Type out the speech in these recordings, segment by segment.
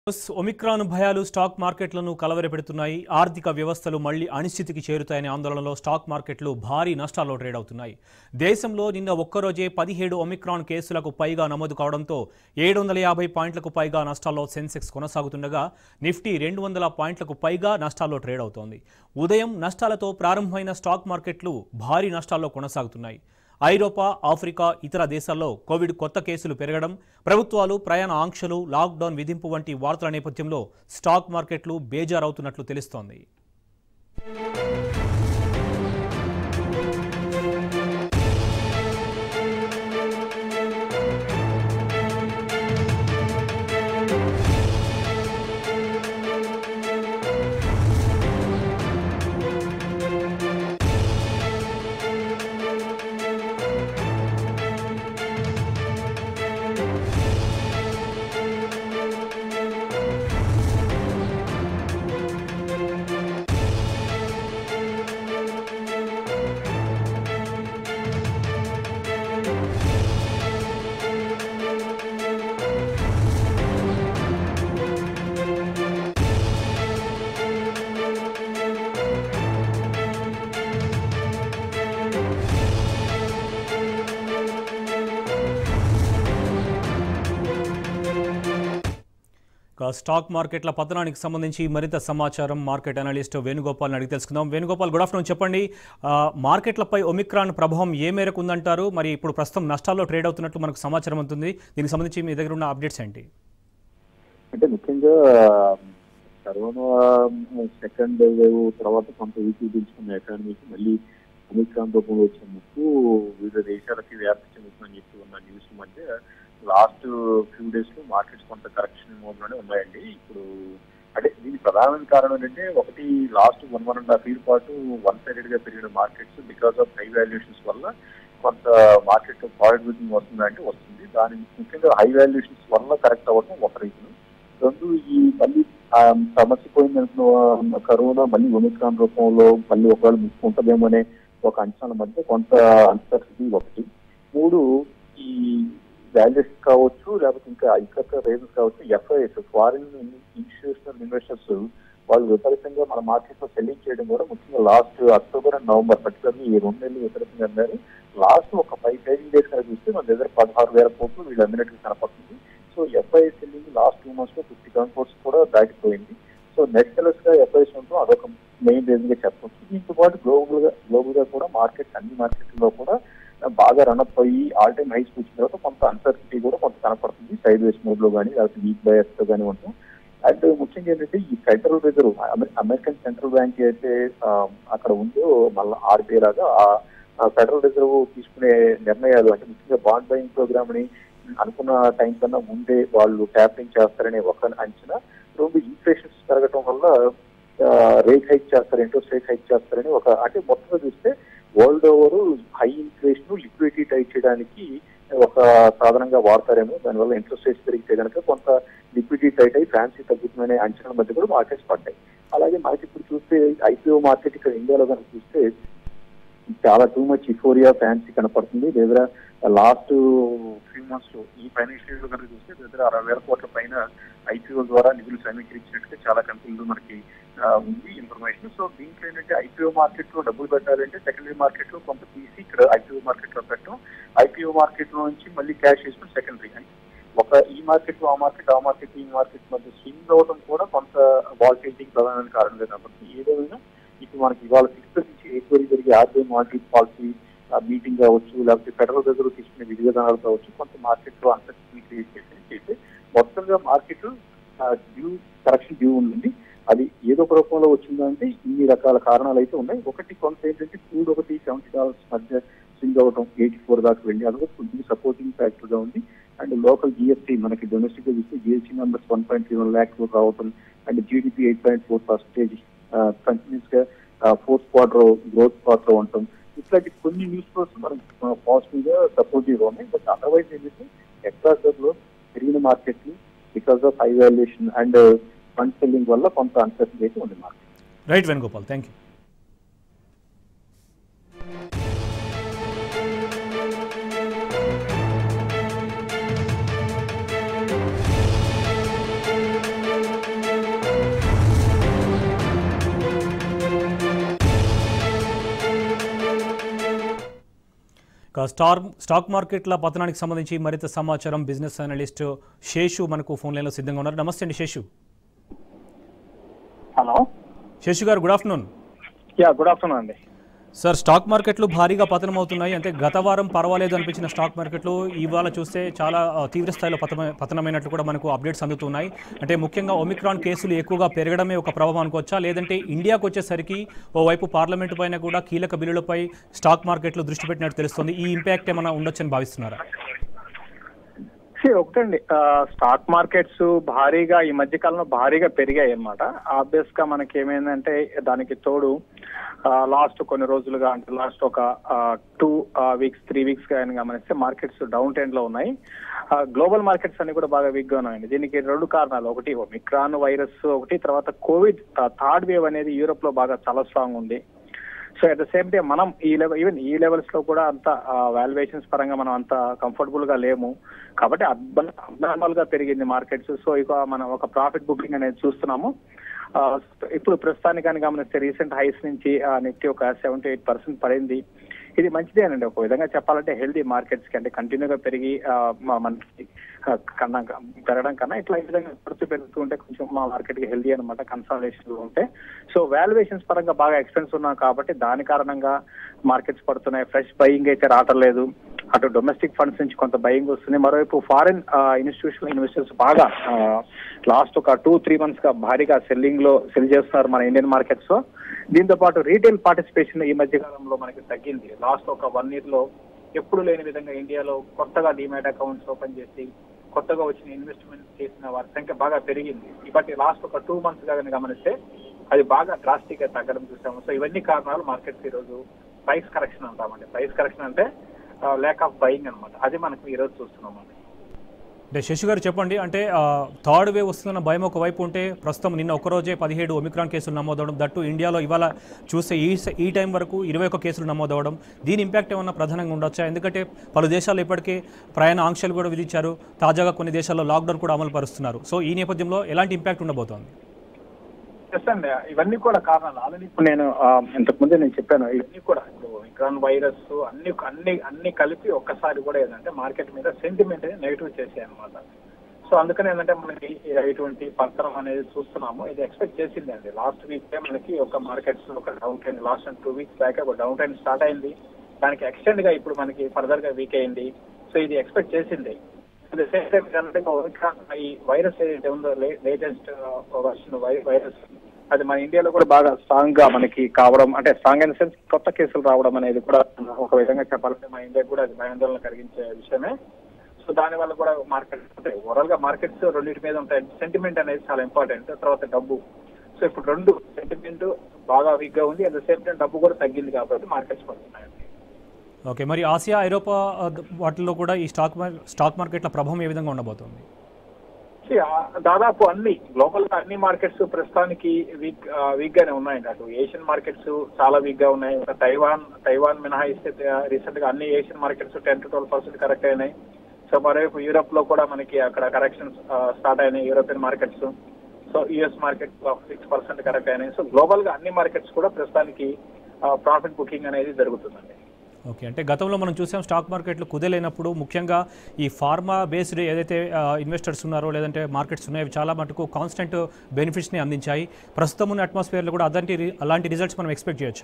Omicron భయాలు stock మార్కెట్లను కలవరపెడుతున్నాయి ఆర్థిక వ్యవస్థలు మళ్లీ అనిశ్చితికి చేరుతాయనే ఆందోళనలో స్టాక్ మార్కెట్లు భారీ నష్టాల్లో ట్రేడ్ అవుతున్నాయి దేశంలో నిన్న ఒక్కరోజే పదిహేడు ఒమిక్రాన్ కేసులకు పైగా నమోదు కావడంతో ఏడు వందల యాభై పాయింట్లకు పైగా నష్టాల్లో సెన్సెక్స్ కొనసాగుతుండగా నిఫ్టీ రెండు వందల పాయింట్లకు పైగా నష్టాల్లో ట్రేడ్ అవుతోంది ఉదయం నష్టాలతో ప్రారంభమైన స్టాక్ మార్కెట్లు భారీ నష్టాల్లో కొనసాగుతున్నాయి ఐరోపా ఆఫ్రికా ఇతర దేశాల్లో కోవిడ్ కొత్త కేసులు పెరగడం ప్రభుత్వాలు ప్రయాణ ఆంక్షలు లాక్డౌన్ విధింపు వంటి వార్తల నేపథ్యంలో స్టాక్ మార్కెట్లు బేజారవుతున్నట్లు తెలుస్తోంది ఇక స్టాక్ మార్కెట్ల పతనానికి సంబంధించి మరింత సమాచారం మార్కెట్ అనలిస్ట్ వేణుగోపాల్ని అడిగి తెలుసుకుందాం వేణుగోపాల్ గుడ్ ఆఫ్టర్నూన్ చెప్పండి ఆ, మార్కెట్లపై ఒమిక్రాన్ ప్రభావం ఏ మేరకు ఉందంటారు మరి ఇప్పుడు ప్రస్తుతం నష్టాల్లో ట్రేడ్ అవుతున్నట్లు మనకు సమాచారం ఉంటుంది దీనికి సంబంధించి మీ దగ్గర ఉన్న అప్డేట్స్ ఏంటి అంటే ముఖ్యంగా కరోనా సెకండ్ వేవ్ తర్వాత కొంత వీక్ దించుకున్న ఎకానమీకి మళ్ళీ ఒమిక్రాన్ రూపంలో వచ్చే ముప్పు వివిధ దేశాలకి వ్యాప్తి చెందుతుందని చెప్పి ఉన్న న్యూస్ మధ్య లాస్ట్ ఫ్యూ డేస్ లో మార్కెట్స్ కొంత కరెక్షన్ మోడ్లోనే ఉన్నాయండి ఇప్పుడు అంటే దీనికి ప్రధానమైన కారణం ఏంటంటే ఒకటి last one one and half year పాటు వన్ సైడెడ్ గా పెరిగిన markets because of high valuations వల్ల కొంత మార్కెట్ ఫార్వర్డ్ విజింగ్ వస్తుందంటే వస్తుంది దాని ముఖ్యంగా హై వాల్యుయేషన్స్ వల్ల కరెక్ట్ అవ్వడం ఒక రీజన్ రెండు ఈ మళ్ళీ ఆ, సమస్య పోయిందనుకున్న కరోనా మళ్ళీ ఒమిక్రాన్ రూపంలో మళ్ళీ ఒకవేళ ముట్టుకుంటదేమో అనే ఒక అంచనాల మధ్య కొంత అన్సర్టిటీ ఒకటి మూడు ఈ వాల్యూస్ కావచ్చు లేకపోతే ఇంకా ఇతర రీజన్స్ కావచ్చు ఎఫ్ఐఎస్ ఫారిన్ ఇన్స్టిట్యూషనల్ ఇన్వెస్టర్స్ వాళ్ళు విపరీతంగా మన మార్కెట్ లో సెల్లింగ్ చేయడం కూడా ముఖ్యంగా last October and November particularly ఈ రెండు నెలలు విపరీతంగా అన్నారు లాస్ట్ ఒక ఫైవ్ ట్రేడింగ్ డేస్ కనుక చూస్తే మన దగ్గర పదహారు వేల కోట్లు వీళ్ళు అమ్మినట్టుగా కనపడుతుంది so FI selling last two months లో ఫిఫ్టీ సెవెన్ కోర్స్ కూడా దాటిపోయింది సో నెట్ సెలర్స్ గా ఎఫ్ఐస్ ఉండడం అదొక మెయిన్ రీజన్ గా చెప్పొచ్చు దీంతో పాటు గ్లోబల్ గా గ్లోబల్ గా కూడా మార్కెట్ అన్ని మార్కెట్ లో కూడా బాగా రన్అప్ అయ్యి ఆల్ టైమ్ హైస్ వచ్చిన తర్వాత కొంత అన్సర్టిటీ కూడా కొంత కనపడుతుంది సైడ్ వేస్ మోడ్ లో కానీ లేకపోతే వీక్ బయర్స్ తో కానీ ఉంటాం అండ్ ముఖ్యంగా ఏంటంటే ఈ Federal Reserve American central bank అయితే ఆ, అక్కడ ఉందో మళ్ళీ ఆర్బీఐ లాగా ఆ ఫెడరల్ రిజర్వ్ తీసుకునే నిర్ణయాలు అంటే ముఖ్యంగా బాండ్ బయింగ్ ప్రోగ్రామ్ ని అనుకున్న టైం కన్నా ముందే వాళ్ళు ట్యాపింగ్ చేస్తారనే ఒక అంచనా రెండు ఇన్ఫ్లేషన్స్ పెరగటం వల్ల రేట్ హైక్ చేస్తారు ఇంట్రెస్ట్ రేట్ హైక్ చేస్తారని ఒక అంటే మొత్తంగా చూస్తే world over high inflation liquidity tight చేయడానికి ఒక సాధనంగా వాడతారేమో దానివల్ల ఇంట్రెస్ట్ రేట్స్ పెరిగితే కనుక కొంత లిక్విడిటీ టైట్ అయి ఫ్యాన్సీ తగ్గుతుందనే అంచనాల మధ్య కూడా మార్కెట్స్ పడ్డాయి అలాగే మనకి ఇప్పుడు చూస్తే ఐపీఓ మార్కెట్ ఇక్కడ ఇండియాలో కనుక చూస్తే చాలా టూ మచ్ ఇఫోరియా ఫ్యాన్సీ కనపడుతుంది దగ్గర లాస్ట్ ఫ్యూ మంత్స్ లో ఈ ఫైనాన్షియల్ ఇయర్ లో కనుక చూస్తే దగ్గర అరవై వేల కోట్ల పైన ఐపీఓ ద్వారా నిధులు సమీకరించినట్టుగా చాలా కంపెనీలు మనకి ఆ, ఉంది ఇన్ఫర్మేషన్ సో దీంట్లో ఏంటంటే ఐపీఓ మార్కెట్ లో డబ్బులు పెట్టాలంటే సెకండరీ మార్కెట్ లో కొంత తీసి ఇక్కడ ఐపీఓ మార్కెట్ లో పెట్టడం ఐపీఓ మార్కెట్ లో నుంచి మళ్ళీ క్యాష్ చేసుకుని సెకండరీ అంటే ఒక ఈ మార్కెట్ ఆ మార్కెట్ ఆ మార్కెట్ ఈ మార్కెట్ మధ్య స్వింగ్ అవడం కూడా కొంత వాల్టిలిటీ ప్రధానమైన కారణంగా కాబట్టి ఏదైనా ఇప్పుడు మనకి ఇవాళ సిక్స్త్ నుంచి ఎయిత్ వరకు జరిగే ఆర్బీఐ మానిటరీ పాలసీ మీటింగ్ కావచ్చు లేకపోతే ఫెడరల్ రిజర్వ్ తీసుకునే విధి విధానాలు కావచ్చు కొంత మార్కెట్ లో అన్సర్టిటీ క్రియేట్ చేసి చేస్తే మొత్తంగా మార్కెట్ డ్యూ కరెక్షన్ డ్యూ ఉంది అది ఏదో ఒక రూపంలో వచ్చిందంటే ఇన్ని రకాల కారణాలు అయితే ఉన్నాయి ఒకటి కొంత ఏంటంటే క్రూడ్ ఒకటి సెవెంటీ డాలర్స్ మధ్య స్వింగ్ అవడం ఎయిటీ ఫోర్ దాకా వెళ్ళి అదొక కొద్దిగా సపోర్టింగ్ ఫ్యాక్టర్ గా ఉంది అండ్ లోకల్ జిఎస్టీ మనకి డొమెస్టిక్ గా చూస్తే GST numbers one point three one lakh రావడం and GDP eight point four percentage continuous గా ఫోర్త్ క్వార్టర్ గ్రోత్ క్వార్టర్ ఉండటం ఇట్లాంటి కొన్ని న్యూస్ ఫ్లోస్ మనకి పాజిటివ్ గా సపోర్టివ్ గా ఉన్నాయి బట్ అదర్వైజ్ ఏంటంటే అక్రాస్ ద గ్లోబ్ పెరిగిన market because of high valuation and fund selling వల్ల కొంత అన్సర్టన్ అయితే ఉంది market right Venugopal thank you ఇక స్టార్ స్టాక్ మార్కెట్ల పతనానికి సంబంధించి మరింత సమాచారం బిజినెస్ అనలిస్ట్ శేషు మనకు ఫోన్ లైన్లో సిద్ధంగా ఉన్నారు నమస్తే అండి శేషు హలో శేషు గారు good afternoon yeah good afternoon అండి సార్ స్టాక్ మార్కెట్లు భారీగా పతనం అవుతున్నాయి అంటే గత వారం పర్వాలేదు అనిపించిన స్టాక్ మార్కెట్లు ఇవాళ చూస్తే చాలా ఆ, తీవ్ర స్థాయిలో పతన పతనమైనట్లు కూడా మనకు అప్డేట్స్ అందుతున్నాయి అంటే ముఖ్యంగా ఒమిక్రాన్ కేసులు ఎక్కువగా పెరగడమే ఒక ప్రభావం అనుకోవచ్చా లేదంటే ఇండియాకు వచ్చేసరికి ఓవైపు పార్లమెంటు పైన కూడా కీలక బిల్లులపై స్టాక్ మార్కెట్లు దృష్టి పెట్టినట్టు తెలుస్తుంది ఈ ఇంపాక్ట్ ఏమైనా ఉండొచ్చని భావిస్తున్నారా See, ఒకటండి ఆ, స్టాక్ మార్కెట్స్ భారీగా ఈ మధ్య కాలంలో భారీగా పెరిగాయి అన్నమాట ఆబ్వియస్ గా మనకి ఏమైందంటే దానికి తోడు ఆ, లాస్ట్ కొన్ని రోజులుగా అంటే లాస్ట్ ఒక టూ వీక్స్ త్రీ వీక్స్ గా ఆయన గమనిస్తే మార్కెట్స్ డౌన్ ట్రెండ్ లో ఉన్నాయి ఆ, గ్లోబల్ మార్కెట్స్ అన్ని కూడా బాగా వీక్ గా ఉన్నాయండి దీనికి రెండు కారణాలు ఒకటి ఒమిక్రాన్ వైరస్ ఒకటి తర్వాత కోవిడ్ థర్డ్ వేవ్ అనేది యూరోప్ లో బాగా చాలా స్ట్రాంగ్ ఉంది so at the same time మనం ఈ లెవెల్ ఈవెన్ ఈ లెవెల్స్ లో కూడా అంత వాల్యుయేషన్స్ పరంగా మనం అంత కంఫర్టబుల్ గా లేము కాబట్టి అబ్నార్మల్ గా పెరిగింది మార్కెట్స్ సో ఇక మనం ఒక ప్రాఫిట్ బుకింగ్ అనేది చూస్తున్నాము ఆ, ఇప్పుడు ప్రస్తుతానికి కానీ గమనిస్తే రీసెంట్ హైస్ నుంచి నిఫ్టీ ఒక సెవెంటీ ఎయిట్ పర్సెంట్ పడింది ఇది మంచిదేనండి ఒక విధంగా చెప్పాలంటే హెల్దీ మార్కెట్స్ కి అంటే కంటిన్యూగా పెరిగి ఆ, మా- మనకి ఆ, కన్నా పెరగడం కన్నా ఇట్లా ఈ విధంగా ఖర్చు పెరుగుతూ ఉంటే కొంచెం మా మార్కెట్ కి హెల్దీ అనమాట కన్సాలేషన్ లో ఉంటే సో వాల్యుయేషన్స్ పరంగా బాగా ఎక్స్పెన్స్ ఉన్నాం కాబట్టి దాని కారణంగా మార్కెట్స్ పడుతున్నాయి ఫ్రెష్ బయింగ్ అయితే రావటం లేదు అటు డొమెస్టిక్ ఫండ్స్ నుంచి కొంత బయింగ్ వస్తుంది మరోవైపు ఫారిన్ ఇన్స్టిట్యూషనల్ ఇన్వెస్టర్స్ బాగా లాస్ట్ ఒక టూ త్రీ మంత్స్ గా భారీగా సెల్లింగ్ లో సెల్ చేస్తున్నారు మన ఇండియన్ మార్కెట్స్ లో దీంతో పాటు రీటైల్ పార్టిసిపేషన్ ఈ మధ్య కాలంలో మనకి తగ్గింది లాస్ట్ ఒక వన్ ఇయర్ లో ఎప్పుడు లేని విధంగా ఇండియాలో కొత్తగా డిమాట్ అకౌంట్స్ ఓపెన్ చేసి కొత్తగా వచ్చిన ఇన్వెస్ట్మెంట్ చేసిన వారి సంఖ్య బాగా పెరిగింది బట్ లాస్ట్ ఒక టూ మంత్స్ గా కనుక గమనిస్తే అది బాగా డ్రాస్టిక్ గా తగ్గడం చూసాము సో ఇవన్నీ కారణాలు మార్కెట్స్ ఈ రోజు ప్రైస్ కరెక్షన్ అంటామండి ప్రైస్ కరెక్షన్ అంటే ల్యాక్ ఆఫ్ బయింగ్ అన్నమాట అది మనకు ఈ రోజు చూస్తున్నాం అండి అంటే శశి గారు చెప్పండి అంటే ఆ, థర్డ్ వేవ్ వస్తుందన్న భయం ఒకవైపు ఉంటే ప్రస్తుతం నిన్న ఒక్కరోజే పదిహేడు ఒమిక్రాన్ కేసులు నమోదవడం దట్టు ఇండియాలో ఇవాళ చూస్తే ఈ స- ఈ టైం వరకు ఇరవై ఒక్క కేసులు నమోదవడం దీని ఇంపాక్ట్ ఏమన్నా ప్రధానంగా ఉండొచ్చా ఎందుకంటే పలు దేశాలు ఇప్పటికే ప్రయాణ ఆంక్షలు కూడా విధించారు తాజాగా కొన్ని దేశాల్లో లాక్డౌన్ కూడా అమలు పరుస్తున్నారు సో ఈ నేపథ్యంలో ఎలాంటి ఇంపాక్ట్ ఉండబోతోంది ఎస్ అండి ఇవన్నీ కూడా కారణాలు ఆల్రెడీ ఇప్పుడు నేను ఆ, ఇంతకు ముందే నేను చెప్పాను ఇవన్నీ కూడా ఇప్పుడు విక్రాన్ వైరస్ అన్ని అన్ని అన్ని కలిపి ఒక్కసారి కూడా ఏంటంటే మార్కెట్ మీద సెంటిమెంట్ నెగిటివ్ చేసాయి అనమాట సో అందుకని ఏంటంటే మనకి ఇటువంటి పత్రం అనేది చూస్తున్నాము ఇది ఎక్స్పెక్ట్ చేసింది అండి లాస్ట్ వీక్ మనకి ఒక మార్కెట్స్ ఒక down trend last two weeks back ఒక డౌన్ ట్రెండ్ స్టార్ట్ అయింది దానికి ఎక్స్టెండ్ గా ఇప్పుడు మనకి ఫర్దర్ గా వీక్ అయింది సో ఇది ఎక్స్పెక్ట్ చేసింది అట్ ద సేమ్ టైం ఏంటంటే ఒమిక్రాన్ ఈ వైరస్ ఏదైతే ఉందో లేటెస్ట్ వర్షన్ వైరస్ అది మన ఇండియాలో కూడా బాగా స్ట్రాంగ్ గా మనకి కావడం అంటే స్ట్రాంగ్ ఇన్ సెన్స్ కొత్త కేసులు రావడం అనేది కూడా ఒక విధంగా చెప్పాలంటే మన ఇండియా కూడా అది భయాందోళన కలిగించే విషయమే సో దాని వల్ల కూడా మార్కెట్ అంటే ఓవరాల్ గా మార్కెట్స్ రెండింటి మీద ఉంటాయి సెంటిమెంట్ అనేది చాలా ఇంపార్టెంట్ తర్వాత డబ్బు సో ఇప్పుడు రెండు సెంటిమెంట్ బాగా వీక్ గా ఉంది అట్ ద సేమ్ టైం డబ్బు కూడా తగ్గింది కాబట్టి మార్కెట్స్ పడుతున్నాయండి ఓకే మరి ఆసియా ఐరోపా ఆ, వాటిల్లో కూడా ఈ స్టాక్ మార్ స్టాక్ మార్కెట్ల ప్రభావం ఏ విధంగా ఉండబోతోంది See, ఆ దాదాపు అన్ని గ్లోబల్ గా అన్ని మార్కెట్స్ ప్రస్తుతానికి వీక్ వీక్ గానే ఉన్నాయండి అటు ఏషియన్ మార్కెట్స్ చాలా వీక్ గా ఉన్నాయి ఒక తైవాన్ తైవాన్ మినహాయిస్తే రీసెంట్ గా అన్ని Asian markets ten to twelve percent correct అయినాయి సో మరోవైపు యూరోప్ లో కూడా మనకి అక్కడ కరెక్షన్స్ స్టార్ట్ అయినాయి European markets so US market six percent correct అయినాయి సో గ్లోబల్ గా అన్ని మార్కెట్స్ కూడా ప్రస్తుతానికి ప్రాఫిట్ బుకింగ్ అనేది జరుగుతుందండి ఓకే అంటే గతంలో మనం చూసాం స్టాక్ మార్కెట్లు కుదేలైనప్పుడు ముఖ్యంగా ఈ ఫార్మా బేస్డ్ ఏదైతే ఇన్వెస్టర్స్ ఉన్నారో లేదంటే మార్కెట్స్ ఉన్నాయో అవి చాలా మటుకు కాన్స్టెంట్ బెనిఫిట్స్ని అందించాయి ప్రస్తుతం ఉన్న అట్మాస్ఫియర్లో కూడా అలాంటి రి- అలాంటి రిజల్ట్స్ మనం ఎక్స్పెక్ట్ చేయొచ్చా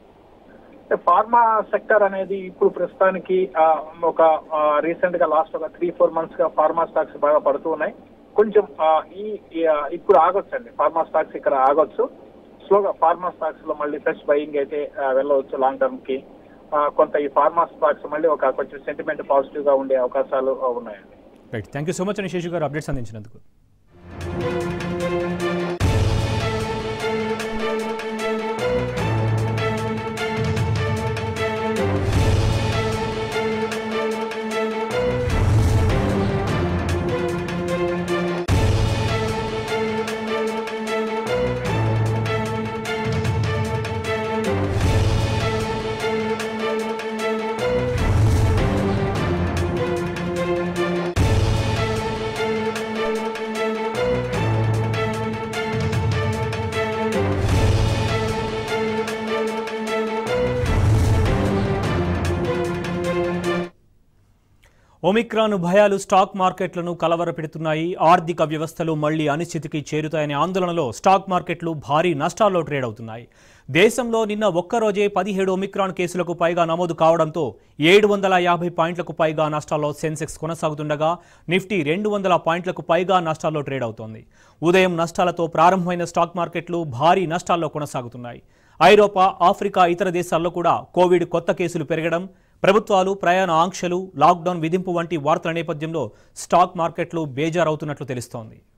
ఫార్మా సెక్టర్ అనేది ఇప్పుడు ప్రస్తుతానికి ఆ, ఒక రీసెంట్ గా లాస్ట్ ఒక త్రీ ఫోర్ మంత్స్ గా ఫార్మా స్టాక్స్ బాగా పడుతూ ఉన్నాయి కొంచెం ఆ, ఈ ఈ, ఆ, ఇప్పుడు ఆగొచ్చు అండి ఫార్మా స్టాక్స్ ఇక్కడ ఆగొచ్చు స్లోగా ఫార్మా స్టాక్స్ లో మళ్ళీ ఫ్రెష్ బయింగ్ అయితే ఆ, వెళ్ళవచ్చు లాంగ్ టర్మ్ కి ఆ, కొంత ఈ ఫార్మా స్టాక్స్ మళ్ళీ ఒక కొంచెం సెంటిమెంట్ పాజిటివ్ గా ఉండే అవకాశాలు ఆ, ఉన్నాయండి right thank you so much అని శేషు గారు అప్డేట్స్ అందించినందుకు ఒమిక్రాన్ భయాలు స్టాక్ మార్కెట్లను కలవరపెడుతున్నాయి ఆర్థిక వ్యవస్థలు మళ్లీ అనిశ్చితికి చేరుతాయనే ఆందోళనలో స్టాక్ మార్కెట్లు భారీ నష్టాల్లో ట్రేడ్ అవుతున్నాయి దేశంలో నిన్న ఒక్కరోజే పదిహేడు ఒమిక్రాన్ కేసులకు పైగా నమోదు కావడంతో ఏడు వందల యాభై పాయింట్లకు పైగా నష్టాల్లో సెన్సెక్స్ కొనసాగుతుండగా నిఫ్టీ రెండు వందల పాయింట్లకు పైగా నష్టాల్లో ట్రేడ్ అవుతోంది ఉదయం నష్టాలతో ప్రారంభమైన స్టాక్ మార్కెట్లు భారీ నష్టాల్లో కొనసాగుతున్నాయి ఐరోపా ఆఫ్రికా ఇతర దేశాల్లో కూడా కోవిడ్ కొత్త కేసులు పెరగడం ప్రభుత్వాలు ప్రయాణ ఆంక్షలు లాక్డౌన్ విధింపు వంటి వార్తల నేపథ్యంలో స్టాక్ మార్కెట్లు బేజారవుతున్నట్లు తెలుస్తోంది